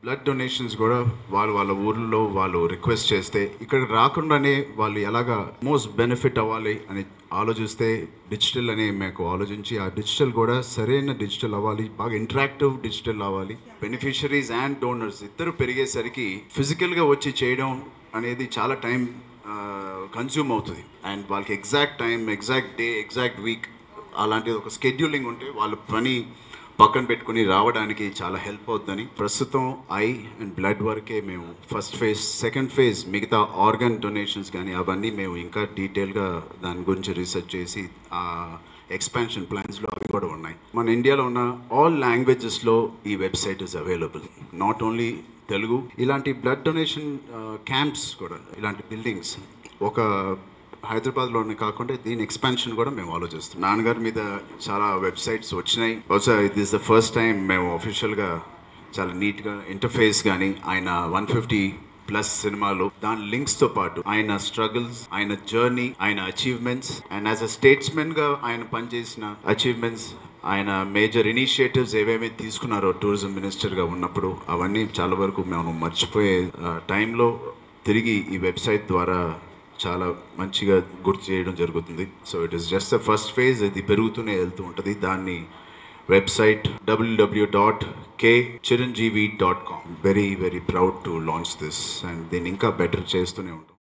blood donations కూడా వాళ్ళు వాళ్ళ ఊర్లో వాళ్ళు రిక్వెస్ట్ చేస్తే ఇక్కడ రాకుండానే వాళ్ళు ఎలాగా మోస్ట్ బెనిఫిట్ అవ్వాలి అని ఆలోచిస్తే డిజిటల్ అనే మాకు ఆలోచించి ఆ డిజిటల్ కూడా సరైన డిజిటల్ అవ్వాలి బాగా ఇంటరాక్టివ్ డిజిటల్ అవ్వాలి బెనిఫిషరీస్ అండ్ డోనర్స్ ఇద్దరు పెరిగేసరికి ఫిజికల్గా వచ్చి చేయడం అనేది చాలా టైం కన్జ్యూమ్ అవుతుంది అండ్ వాళ్ళకి exact time exact day exact week అలాంటిది ఒక స్కెడ్యూలింగ్ ఉంటే వాళ్ళ పని పక్కన పెట్టుకుని రావడానికి చాలా హెల్ప్ అవుతుందని ప్రస్తుతం ఐ అండ్ బ్లడ్ వరకే మేము ఫస్ట్ ఫేజ్ సెకండ్ ఫేజ్ మిగతా ఆర్గన్ డొనేషన్స్ కానీ అవన్నీ మేము ఇంకా డీటెయిల్గా దాని గురించి రీసెర్చ్ చేసి ఆ ఎక్స్పాన్షన్ ప్లాన్స్లో అవి కూడా ఉన్నాయి మన ఇండియాలో ఉన్న ఆల్ లాంగ్వేజెస్లో ఈ website is available not only Telugu ఇలాంటి బ్లడ్ డొనేషన్ క్యాంప్స్ కూడా ఇలాంటి బిల్డింగ్స్ ఒక హైదరాబాద్లోనే కాకుండా దీని ఎక్స్పాన్షన్ కూడా మేము ఆలోచిస్తాం నాన్నగారి మీద చాలా వెబ్సైట్స్ వచ్చినాయి బహుశా ఇది ఇస్ ద ఫస్ట్ టైం మేము అఫీషియల్గా చాలా నీట్గా ఇంటర్ఫేస్ కానీ ఆయన వన్ ఫిఫ్టీ ప్లస్ సినిమాలు దాని లింక్స్తో పాటు ఆయన స్ట్రగుల్స్ ఆయన జర్నీ ఆయన అచీవ్మెంట్స్ అండ్ యాజ్ అ స్టేట్స్మెన్గా ఆయన పనిచేసిన అచీవ్మెంట్స్ ఆయన మేజర్ ఇనిషియేటివ్స్ ఏవేమి తీసుకున్నారో టూరిజం మినిస్టర్గా ఉన్నప్పుడు అవన్నీ చాలా వరకు మేము మర్చిపోయే టైంలో తిరిగి ఈ వెబ్సైట్ ద్వారా చాలా మంచిగా గుర్తు చేయడం జరుగుతుంది so it is just the first phase ఇది పెరుగుతూనే వెళ్తూ ఉంటుంది దాన్ని website WWW dot K Chiranjeevi dot com very very proud to launch this and దీన్ని ఇంకా బెటర్ చేస్తూనే ఉంటాం